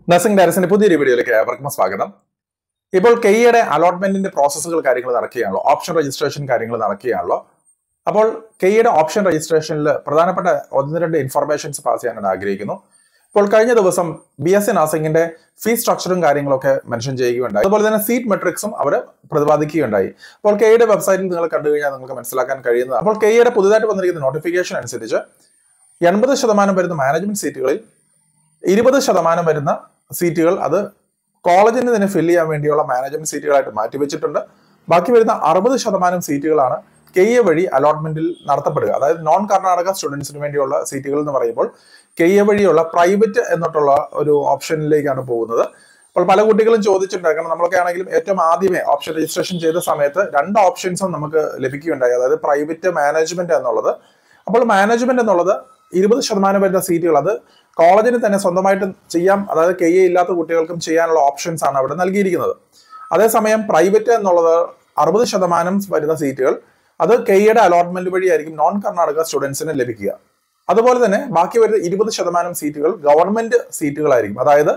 nursing ഡയറസിന്റെ പുതിയൊരു വീഡിയോയിലേക്ക് ഏവർക്കും സ്വാഗതം ഇപ്പോൾ കെയ്യുടെ അലോട്ട്മെന്റിന്റെ പ്രോസസ്സുകൾ കാര്യങ്ങൾ നടക്കുകയാണല്ലോ ഓപ്ഷൻ രജിസ്ട്രേഷൻ കാര്യങ്ങൾ നടക്കുകയാണല്ലോ അപ്പോൾ കെയ്യുടെ ഓപ്ഷൻ രജിസ്ട്രേഷനിൽ പ്രധാനപ്പെട്ട ഒന്ന് രണ്ട് ഇൻഫർമേഷൻസ് പാസ് ചെയ്യാനാണ് ആഗ്രഹിക്കുന്നു ഇപ്പോൾ കഴിഞ്ഞ ദിവസം ബി എസ് സി നഴ്സിംഗിന്റെ ഫീസ് സ്ട്രക്ചറും കാര്യങ്ങളൊക്കെ മെൻഷൻ ചെയ്യുകയുണ്ടായി അതുപോലെ തന്നെ സീറ്റ് മെട്രിക്സും അവർ പ്രതിപാദിക്കുകയുണ്ടായി അപ്പോൾ കെയുടെ വെബ്സൈറ്റിൽ നിങ്ങൾ കണ്ടു കഴിഞ്ഞാൽ നിങ്ങൾക്ക് മനസ്സിലാക്കാൻ കഴിയുന്നത് അപ്പോൾ കെയുടെ പുതുതായിട്ട് വന്നിരിക്കുന്ന നോട്ടിഫിക്കേഷൻ അനുസരിച്ച് എൺപത് ശതമാനം വരുന്ന മാനേജ്മെന്റ് സീറ്റുകളിൽ ഇരുപത് ശതമാനം വരുന്ന സീറ്റുകൾ അത് കോളേജിന് തന്നെ ഫില്ല് ചെയ്യാൻ വേണ്ടിയുള്ള മാനേജ്മെന്റ് സീറ്റുകളായിട്ട് മാറ്റിവെച്ചിട്ടുണ്ട് ബാക്കി വരുന്ന അറുപത് ശതമാനം സീറ്റുകളാണ് കെ എ വഴി അലോട്ട്മെന്റിൽ നടത്തപ്പെടുക അതായത് നോൺ കർണാടക സ്റ്റുഡൻസിന് വേണ്ടിയുള്ള സീറ്റുകൾ എന്ന് പറയുമ്പോൾ കെ എ വഴിയുള്ള പ്രൈവറ്റ് എന്നിട്ടുള്ള ഒരു ഓപ്ഷനിലേക്കാണ് പോകുന്നത് അപ്പോൾ പല കുട്ടികളും ചോദിച്ചിട്ടുണ്ട് കാരണം നമ്മളൊക്കെ ആണെങ്കിലും ഏറ്റവും ആദ്യമേ ഓപ്ഷൻ രജിസ്ട്രേഷൻ ചെയ്ത സമയത്ത് രണ്ട് ഓപ്ഷൻസും നമുക്ക് ലഭിക്കുകയുണ്ടായി അതായത് പ്രൈവറ്റ് മാനേജ്മെന്റ് എന്നുള്ളത് അപ്പോൾ മാനേജ്മെന്റ് എന്നുള്ളത് ഇരുപത് ശതമാനം വരുന്ന സീറ്റുകൾ അത് കോളേജിന് തന്നെ സ്വന്തമായിട്ട് ചെയ്യാം അതായത് കെ എ ഇല്ലാത്ത കുട്ടികൾക്കും ചെയ്യാനുള്ള ഓപ്ഷൻസ് ആണ് അവിടെ നൽകിയിരിക്കുന്നത് അതേസമയം പ്രൈവറ്റ് എന്നുള്ളത് അറുപത് ശതമാനം വരുന്ന സീറ്റുകൾ അത് കെ എയുടെ അലോട്ട്മെന്റ് വഴിയായിരിക്കും നോൺ കർണാടക സ്റ്റുഡൻസിന് ലഭിക്കുക അതുപോലെ തന്നെ ബാക്കി വരുന്ന ഇരുപത് ശതമാനം സീറ്റുകൾ ഗവൺമെന്റ് സീറ്റുകളായിരിക്കും അതായത്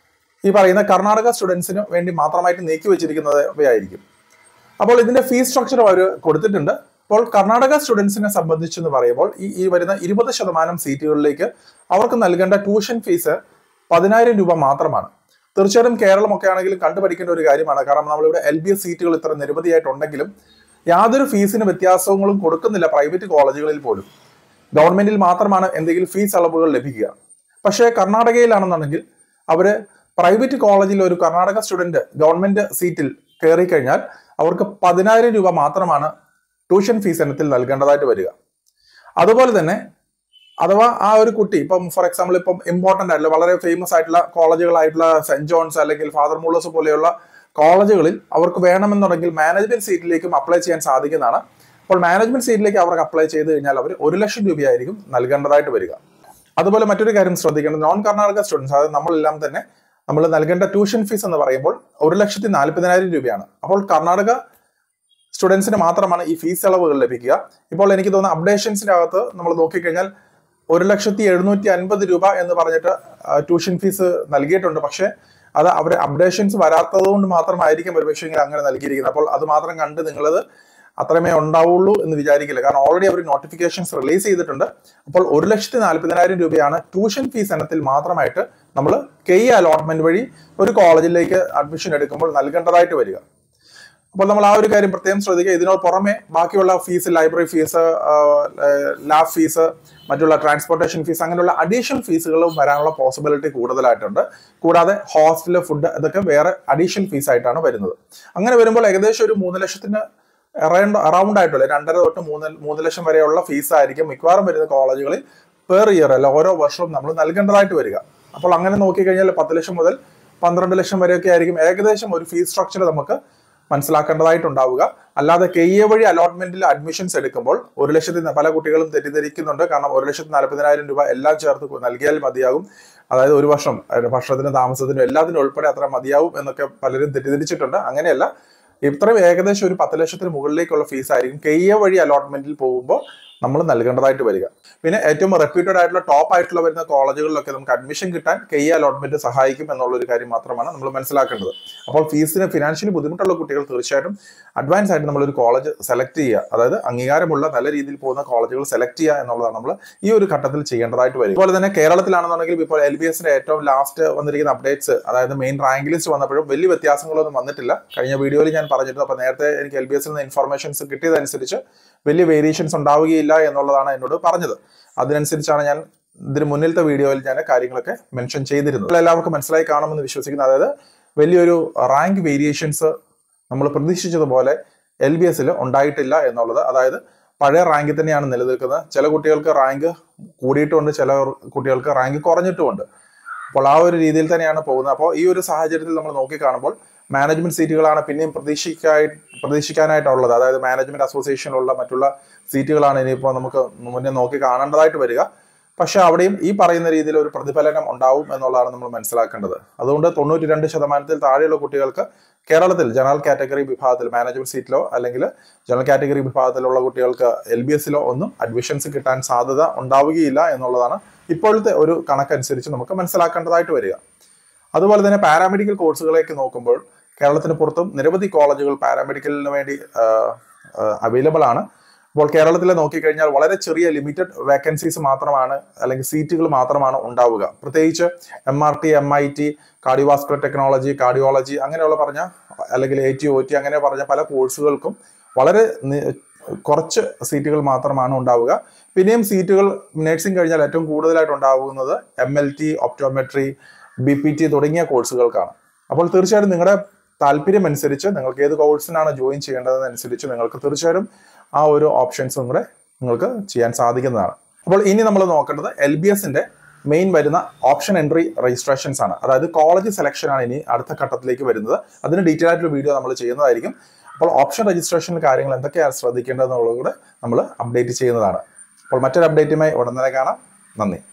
ഈ പറയുന്ന കർണാടക സ്റ്റുഡൻസിന് വേണ്ടി മാത്രമായിട്ട് നീക്കി വെച്ചിരിക്കുന്നവയായിരിക്കും അപ്പോൾ ഇതിന്റെ ഫീസ് സ്ട്രക്ചർ അവർ കൊടുത്തിട്ടുണ്ട് അപ്പോൾ കർണാടക സ്റ്റുഡൻസിനെ സംബന്ധിച്ചെന്ന് പറയുമ്പോൾ ഈ ഈ വരുന്ന ഇരുപത് ശതമാനം സീറ്റുകളിലേക്ക് അവർക്ക് നൽകേണ്ട ട്യൂഷൻ ഫീസ് പതിനായിരം രൂപ മാത്രമാണ് തീർച്ചയായിട്ടും കേരളമൊക്കെ ആണെങ്കിലും കണ്ടുപഠിക്കേണ്ട ഒരു കാര്യമാണ് കാരണം നമ്മളിവിടെ എൽ ബി എസ് സീറ്റുകൾ ഇത്ര നിരവധിയായിട്ടുണ്ടെങ്കിലും യാതൊരു ഫീസിന് വ്യത്യാസങ്ങളും കൊടുക്കുന്നില്ല പ്രൈവറ്റ് കോളേജുകളിൽ പോലും ഗവൺമെന്റിൽ മാത്രമാണ് എന്തെങ്കിലും ഫീസ് അളവുകൾ ലഭിക്കുക പക്ഷേ കർണാടകയിലാണെന്നുണ്ടെങ്കിൽ അവര് പ്രൈവറ്റ് കോളേജിൽ ഒരു കർണാടക സ്റ്റുഡന്റ് ഗവൺമെന്റ് സീറ്റിൽ കയറി കഴിഞ്ഞാൽ അവർക്ക് പതിനായിരം രൂപ മാത്രമാണ് ട്യൂഷൻ ഫീസ് ഇനത്തിൽ നൽകേണ്ടതായിട്ട് വരിക അതുപോലെ തന്നെ അഥവാ ആ ഒരു കുട്ടി ഇപ്പം ഫോർ എക്സാമ്പിൾ ഇപ്പം ഇമ്പോർട്ടന്റ് ആയിട്ടുള്ള വളരെ ഫേമസ് ആയിട്ടുള്ള കോളേജുകളായിട്ടുള്ള സെന്റ് ജോൺസ് അല്ലെങ്കിൽ ഫാദർ മൂളേഴ്സ് പോലെയുള്ള കോളേജുകളിൽ അവർക്ക് വേണമെന്നുണ്ടെങ്കിൽ മാനേജ്മെന്റ് സീറ്റിലേക്കും അപ്ലൈ ചെയ്യാൻ സാധിക്കുന്നതാണ് അപ്പോൾ മാനേജ്മെന്റ് സീറ്റിലേക്ക് അവർക്ക് അപ്ലൈ ചെയ്ത് കഴിഞ്ഞാൽ അവർ ഒരു ലക്ഷം രൂപയായിരിക്കും നൽകേണ്ടതായിട്ട് വരിക അതുപോലെ മറ്റൊരു കാര്യം ശ്രദ്ധിക്കേണ്ടത് നോൺ കർണാടക സ്റ്റുഡൻസ് അതായത് നമ്മളെല്ലാം തന്നെ നമ്മൾ നൽകേണ്ട ട്യൂഷൻ ഫീസ് എന്ന് പറയുമ്പോൾ ഒരു ലക്ഷത്തി നാൽപ്പതിനായിരം രൂപയാണ് അപ്പോൾ കർണാടക സ്റ്റുഡൻസിന് മാത്രമാണ് ഈ ഫീസ് ഇളവുകൾ ലഭിക്കുക ഇപ്പോൾ എനിക്ക് തോന്നുന്ന അപ്ഡേഷൻസിന്റെ അകത്ത് നമ്മൾ നോക്കിക്കഴിഞ്ഞാൽ ഒരു ലക്ഷത്തി എഴുന്നൂറ്റി അൻപത് രൂപ എന്ന് പറഞ്ഞിട്ട് ട്യൂഷൻ ഫീസ് നൽകിയിട്ടുണ്ട് പക്ഷേ അത് അവർ അപ്ഡേഷൻസ് വരാത്തത് കൊണ്ട് മാത്രമായിരിക്കും ഒരുപക്ഷെ അങ്ങനെ നൽകിയിരിക്കുന്നത് അപ്പോൾ അത് മാത്രം കണ്ട് നിങ്ങളത് അത്രമേ ഉണ്ടാവുള്ളൂ എന്ന് വിചാരിക്കില്ല കാരണം ഓൾറെഡി അവർ നോട്ടിഫിക്കേഷൻസ് റിലീസ് ചെയ്തിട്ടുണ്ട് അപ്പോൾ ഒരു ലക്ഷത്തി നാൽപ്പതിനായിരം രൂപയാണ് ട്യൂഷൻ ഫീസ് ഇനത്തിൽ മാത്രമായിട്ട് നമ്മൾ കെ അലോട്ട്മെന്റ് വഴി ഒരു കോളേജിലേക്ക് അഡ്മിഷൻ എടുക്കുമ്പോൾ നൽകേണ്ടതായിട്ട് വരിക അപ്പോൾ നമ്മൾ ആ ഒരു കാര്യം പ്രത്യേകം ശ്രദ്ധിക്കുക ഇതിനോട് പുറമെ ബാക്കിയുള്ള fees library fees lab fees മറ്റുള്ള ട്രാൻസ്പോർട്ടേഷൻ ഫീസ് അങ്ങനെയുള്ള അഡീഷണൽ ഫീസുകളും വരാനുള്ള പോസിബിലിറ്റി കൂടുതലായിട്ടുണ്ട് കൂടാതെ ഹോസ്റ്റൽ ഫുഡ് ഇതൊക്കെ വേറെ അഡീഷണൽ ഫീസ് ആയിട്ടാണ് വരുന്നത് അങ്ങനെ വരുമ്പോൾ ഏകദേശം ഒരു മൂന്ന് ലക്ഷത്തിന് അറൗണ്ട് അറൗണ്ട് ആയിട്ടുള്ള രണ്ടര തൊട്ട് മൂന്ന് മൂന്ന് ലക്ഷം വരെയുള്ള ഫീസ് ആയിരിക്കും മിക്കവാറും വരുന്ന കോളേജുകളിൽ പെർ ഇയർ അല്ല ഓരോ വർഷവും നമ്മൾ നൽകേണ്ടതായിട്ട് വരിക അപ്പോൾ അങ്ങനെ നോക്കിക്കഴിഞ്ഞാൽ പത്ത് ലക്ഷം മുതൽ പന്ത്രണ്ട് ലക്ഷം വരെയൊക്കെ ആയിരിക്കും ഏകദേശം ഒരു ഫീസ് സ്ട്രക്ചർ നമുക്ക് മനസ്സിലാക്കേണ്ടതായിട്ടുണ്ടാവുക അല്ലാതെ കെ എ വഴി അലോട്ട്മെന്റിൽ അഡ്മിഷൻസ് എടുക്കുമ്പോൾ ഒരു ലക്ഷത്തി പല കുട്ടികളും തെറ്റിദ്ധരിക്കുന്നുണ്ട് കാരണം ഒരു ലക്ഷത്തി നാൽപ്പതിനായിരം രൂപ എല്ലാം ചേർത്ത് നൽകിയാൽ മതിയാകും അതായത് ഒരു വർഷം ഭക്ഷണത്തിനും താമസത്തിനും എല്ലാത്തിനും ഉൾപ്പെടെ അത്ര മതിയാവും എന്നൊക്കെ പലരും തെറ്റിദ്ധരിച്ചിട്ടുണ്ട് അങ്ങനെയല്ല ഇത്രയും ഏകദേശം ഒരു പത്ത് ലക്ഷത്തിന് മുകളിലേക്കുള്ള ഫീസ് ആയിരിക്കും കെ എ വഴി അലോട്ട്മെന്റിൽ പോകുമ്പോൾ നമ്മൾ നൽകേണ്ടതായിട്ട് വരിക പിന്നെ ഏറ്റവും റെപ്യൂട്ടഡ് ആയിട്ടുള്ള ടോപ്പ് ആയിട്ടുള്ള വരുന്ന കോളേജുകളിലൊക്കെ നമുക്ക് അഡ്മിഷൻ കിട്ടാൻ കെ എ അലോട്ട്മെന്റ് സഹായിക്കും എന്നുള്ള ഒരു കാര്യം മാത്രമാണ് നമ്മൾ മനസ്സിലാക്കേണ്ടത് അപ്പോൾ ഫീസിന് ഫിനാൻഷ്യലി ബുദ്ധിമുട്ടുള്ള കുട്ടികൾ തീർച്ചയായിട്ടും അഡ്വാൻസ് ആയിട്ട് നമ്മളൊരു കോളേജ് സെലക്ട് ചെയ്യുക അതായത് അംഗീകാരമുള്ള നല്ല രീതിയിൽ പോകുന്ന കോളേജുകൾ സെലക്ട് ചെയ്യുക എന്നുള്ളതാണ് നമ്മൾ ഈ ഒരു ഘട്ടത്തിൽ ചെയ്യേണ്ടതായിട്ട് വരും അതുപോലെ തന്നെ കേരളത്തിലാണെന്നുണ്ടെങ്കിൽ ഇപ്പോൾ എൽ ബി എസിന്റെ ഏറ്റവും ലാസ്റ്റ് വന്നിരിക്കുന്ന അപ്ഡേറ്റ്സ് അതായത് മെയിൻ റാങ്ക് ലിസ്റ്റ് വന്നപ്പോഴും വലിയ വ്യത്യാസങ്ങളൊന്നും വന്നിട്ടില്ല കഴിഞ്ഞ വീഡിയോയിൽ ഞാൻ പറഞ്ഞിരുന്നു അപ്പോൾ നേരത്തെ എനിക്ക് എൽ ബി എസിൽ നിന്ന് ഇൻഫർമേഷൻസ് കിട്ടിയതനുസരിച്ച് വലിയ വേരിയേഷൻസ് ഉണ്ടാവുകയില്ല എന്നുള്ളതാണ് എന്നോട് പറഞ്ഞത് അതിനനുസരിച്ചാണ് ഞാൻ ഇതിന് മുന്നിലത്തെ വീഡിയോയിൽ ഞാൻ കാര്യങ്ങളൊക്കെ മെൻഷൻ ചെയ്തിരുന്നത് എല്ലാവർക്കും മനസ്സിലായി കാണുമെന്ന് വിശ്വസിക്കുന്നു അതായത് വലിയൊരു റാങ്ക് വേരിയേഷൻസ് നമ്മൾ പ്രതീക്ഷിച്ചതുപോലെ എൽ ബി എസിൽ ഉണ്ടായിട്ടില്ല എന്നുള്ളത് അതായത് പഴയ റാങ്കിൽ തന്നെയാണ് നിലനിൽക്കുന്നത് ചില കുട്ടികൾക്ക് റാങ്ക് കൂടിയിട്ടുമുണ്ട് ചില കുട്ടികൾക്ക് റാങ്ക് കുറഞ്ഞിട്ടുമുണ്ട് അപ്പോൾ ആ ഒരു രീതിയിൽ തന്നെയാണ് പോകുന്നത് അപ്പോൾ ഈ ഒരു സാഹചര്യത്തിൽ നമ്മൾ നോക്കിക്കാണുമ്പോൾ മാനേജ്മെന്റ് സീറ്റുകളാണ് പിന്നെയും പ്രതീക്ഷിക്കായി പ്രതീക്ഷിക്കാനായിട്ടുള്ളത് അതായത് മാനേജ്മെന്റ് അസോസിയേഷനിലുള്ള മറ്റുള്ള സീറ്റുകളാണ് ഇനിയിപ്പോൾ നമുക്ക് മുന്നേ നോക്കി കാണേണ്ടതായിട്ട് വരിക പക്ഷെ അവിടെയും ഈ പറയുന്ന രീതിയിൽ ഒരു പ്രതിഫലനം ഉണ്ടാവും എന്നുള്ളതാണ് നമ്മൾ മനസ്സിലാക്കേണ്ടത് അതുകൊണ്ട് തൊണ്ണൂറ്റി രണ്ട് ശതമാനത്തിൽ താഴെയുള്ള കുട്ടികൾക്ക് കേരളത്തിൽ ജനറൽ കാറ്റഗറി വിഭാഗത്തിൽ മാനേജ്മെന്റ് സീറ്റിലോ അല്ലെങ്കിൽ ജനറൽ കാറ്റഗറി വിഭാഗത്തിലുള്ള കുട്ടികൾക്ക് എൽ ബി എസിലോ ഒന്നും അഡ്മിഷൻസ് കിട്ടാൻ സാധ്യത ഉണ്ടാവുകയില്ല എന്നുള്ളതാണ് ഇപ്പോഴത്തെ ഒരു കണക്കനുസരിച്ച് നമുക്ക് മനസ്സിലാക്കേണ്ടതായിട്ട് വരിക അതുപോലെ തന്നെ പാരാമെഡിക്കൽ കോഴ്സുകളേക്ക് നോക്കുമ്പോൾ കേരളത്തിന് പുറത്തും നിരവധി കോളേജുകൾ പാരാമെഡിക്കലിന് വേണ്ടി അവൈലബിൾ ആണ് അപ്പോൾ കേരളത്തിൽ നോക്കിക്കഴിഞ്ഞാൽ വളരെ ചെറിയ ലിമിറ്റഡ് വേക്കൻസീസ് മാത്രമാണ് അല്ലെങ്കിൽ സീറ്റുകൾ മാത്രമാണ് ഉണ്ടാവുക പ്രത്യേകിച്ച് M R T M I T cardiovascular technology cardiology അങ്ങനെയുള്ള പറഞ്ഞ അല്ലെങ്കിൽ എ ടി ഒ ടി അങ്ങനെ പറഞ്ഞ പല കോഴ്സുകൾക്കും വളരെ നി- കുറച്ച് സീറ്റുകൾ മാത്രമാണ് ഉണ്ടാവുക പിന്നെയും സീറ്റുകൾ നഴ്സിംഗ് കഴിഞ്ഞാൽ ഏറ്റവും കൂടുതലായിട്ട് ഉണ്ടാവുന്നത് M L T optometry B P T തുടങ്ങിയ കോഴ്സുകൾക്കാണ് അപ്പോൾ തീർച്ചയായിട്ടും നിങ്ങളുടെ താല്പര്യം അനുസരിച്ച് നിങ്ങൾക്ക് ഏത് കോഴ്സിനാണ് ജോയിൻ ചെയ്യേണ്ടതെന്നനുസരിച്ച് നിങ്ങൾക്ക് തീർച്ചയായിട്ടും ആ ഒരു ഓപ്ഷൻസും കൂടെ നിങ്ങൾക്ക് ചെയ്യാൻ സാധിക്കുന്നതാണ് അപ്പോൾ ഇനി നമ്മൾ നോക്കേണ്ടത് എൽ ബി എസിന്റെ മെയിൻ വരുന്ന ഓപ്ഷൻ എൻട്രി രജിസ്ട്രേഷൻസ് ആണ് അതായത് കോളേജ് സെലക്ഷൻ ആണ് ഇനി അടുത്ത ഘട്ടത്തിലേക്ക് വരുന്നത് അതിന് ഡീറ്റെയിൽ ആയിട്ടുള്ള വീഡിയോ നമ്മൾ ചെയ്യുന്നതായിരിക്കും അപ്പോൾ ഓപ്ഷൻ രജിസ്ട്രേഷനിൽ കാര്യങ്ങൾ എന്തൊക്കെയാണ് ശ്രദ്ധിക്കേണ്ടതെന്നുള്ളത് കൂടെ നമ്മൾ അപ്ഡേറ്റ് ചെയ്യുന്നതാണ് അപ്പോൾ മറ്റൊരു അപ്ഡേറ്റുമായി ഉടൻ തന്നെ കാണാം നന്ദി